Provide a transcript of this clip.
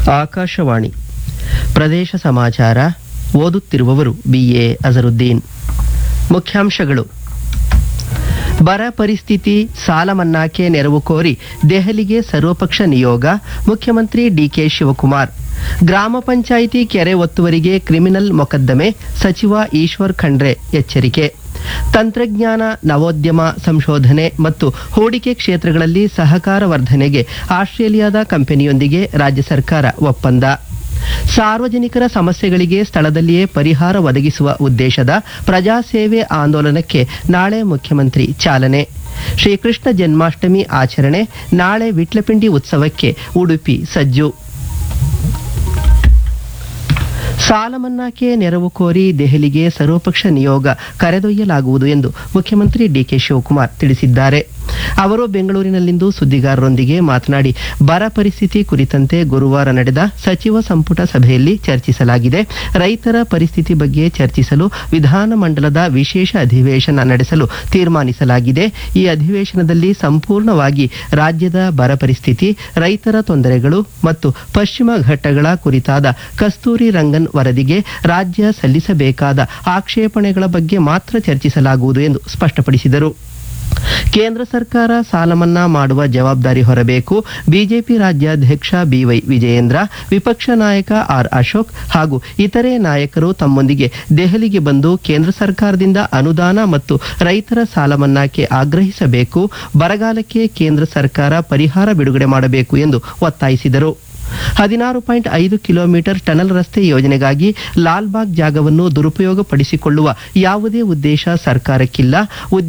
ಆಕಾಶವಾಣಿ ಪ್ರದೇಶ ಸಮಾಚಾರ ಓದುತ್ತಿರುವವರು ಬಿಎ ಅಜರುದ್ದೀನ್ ಮುಖ್ಯಾಂಶಗಳು ಬರ ಪರಿಸ್ಥಿತಿ ಸಾಲ ಮನ್ನಾಕ್ಕೆ ನೆರವು ಕೋರಿ ದೆಹಲಿಗೆ ಸರ್ವಪಕ್ಷ ನಿಯೋಗ ಮುಖ್ಯಮಂತ್ರಿ ಡಿಕೆ ಶಿವಕುಮಾರ್ ಗ್ರಾಮ ಪಂಚಾಯಿತಿ ಕೆರೆ ಒತ್ತುವರಿಗೆ ಕ್ರಿಮಿನಲ್ ಮೊಕದ್ದಮೆ ಸಚಿವ ಈಶ್ವರ್ ಖಂಡ್ರೆ ಎಚ್ಚರಿಕೆ ತಂತ್ರಜ್ಞಾನ ನವೋದ್ಯಮ ಸಂಶೋಧನೆ ಮತ್ತು ಹೂಡಿಕೆ ಕ್ಷೇತ್ರಗಳಲ್ಲಿ ಸಹಕಾರ ವರ್ಧನೆಗೆ ಆಸ್ಟ್ರೇಲಿಯಾದ ಕಂಪನಿಯೊಂದಿಗೆ ರಾಜ್ಯ ಸರ್ಕಾರ ಒಪ್ಪಂದ ಸಾರ್ವಜನಿಕರ ಸಮಸ್ಯೆಗಳಿಗೆ ಸ್ಥಳದಲ್ಲಿಯೇ ಪರಿಹಾರ ಒದಗಿಸುವ ಉದ್ದೇಶದ ಪ್ರಜಾಸೇವೆ ಆಂದೋಲನಕ್ಕೆ ನಾಳೆ ಮುಖ್ಯಮಂತ್ರಿ ಚಾಲನೆ ಶ್ರೀಕೃಷ್ಣ ಜನ್ಮಾಷ್ಟಮಿ ಆಚರಣೆ ನಾಳೆ ವಿಟ್ಲಪಿಂಡಿ ಉತ್ಸವಕ್ಕೆ ಉಡುಪಿ ಸಜ್ಜು ಸಾಲ ಮನ್ನಾಕ್ಕೆ ನೆರವು ಕೋರಿ ದೆಹಲಿಗೆ ಸರ್ವಪಕ್ಷ ನಿಯೋಗ ಕರೆದೊಯ್ಯಲಾಗುವುದು ಎಂದು ಮುಖ್ಯಮಂತ್ರಿ ಡಿಕೆ ಶಿವಕುಮಾರ್ ತಿಳಿಸಿದ್ದಾರೆ ಅವರು ಬೆಂಗಳೂರಿನಲ್ಲಿಂದು ಸುದ್ದಿಗಾರರೊಂದಿಗೆ ಮಾತನಾಡಿ ಬರ ಪರಿಸ್ಥಿತಿ ಕುರಿತಂತೆ ಗುರುವಾರ ನಡೆದ ಸಚಿವ ಸಂಪುಟ ಸಭೆಯಲ್ಲಿ ಚರ್ಚಿಸಲಾಗಿದೆ ರೈತರ ಪರಿಸ್ಥಿತಿ ಬಗ್ಗೆ ಚರ್ಚಿಸಲು ವಿಧಾನಮಂಡಲದ ವಿಶೇಷ ಅಧಿವೇಶನ ನಡೆಸಲು ತೀರ್ಮಾನಿಸಲಾಗಿದೆ ಈ ಅಧಿವೇಶನದಲ್ಲಿ ಸಂಪೂರ್ಣವಾಗಿ ರಾಜ್ಯದ ಬರ ಪರಿಸ್ಥಿತಿ ರೈತರ ತೊಂದರೆಗಳು ಮತ್ತು ಪಶ್ಚಿಮ ಘಟ್ಟಗಳ ಕುರಿತಾದ ಕಸ್ತೂರಿ ರಂಗನ್ ವರದಿಗೆ ರಾಜ್ಯ ಸಲ್ಲಿಸಬೇಕಾದ ಆಕ್ಷೇಪಣೆಗಳ ಬಗ್ಗೆ ಮಾತ್ರ ಚರ್ಚಿಸಲಾಗುವುದು ಎಂದು ಸ್ಪಷ್ಟಪಡಿಸಿದರು ಕೇಂದ್ರ ಸರ್ಕಾರ ಸಾಲ ಮನ್ನಾ ಮಾಡುವ ಜವಾಬ್ದಾರಿ ಹೊರಬೇಕು ಬಿಜೆಪಿ ರಾಜ್ಯಾಧ್ಯಕ್ಷ ಬಿವೈ ವಿಜಯೇಂದ್ರ ವಿಪಕ್ಷ ನಾಯಕ ಆರ್ ಅಶೋಕ್ ಹಾಗೂ ಇತರೆ ನಾಯಕರು ತಮ್ಮೊಂದಿಗೆ ದೆಹಲಿಗೆ ಬಂದು ಕೇಂದ್ರ ಸರ್ಕಾರದಿಂದ ಅನುದಾನ ಮತ್ತು ರೈತರ ಸಾಲ ಮನ್ನಾಕ್ಕೆ ಆಗ್ರಹಿಸಬೇಕು ಬರಗಾಲಕ್ಕೆ ಕೇಂದ್ರ ಸರ್ಕಾರ ಪರಿಹಾರ ಬಿಡುಗಡೆ ಮಾಡಬೇಕು ಎಂದು ಒತ್ತಾಯಿಸಿದರು ಹದಿನಾರು ಪಾಯಿಂಟ್ ಐದು ಕಿಲೋಮೀಟರ್ ಟನಲ್ ರಸ್ತೆ ಯೋಜನೆಗಾಗಿ ಲಾಲ್ಬಾಗ್ ಜಾಗವನ್ನು ದುರುಪಯೋಗಪಡಿಸಿಕೊಳ್ಳುವ ಯಾವುದೇ ಉದ್ದೇಶ ಸರ್ಕಾರಕ್ಕಿಲ್ಲ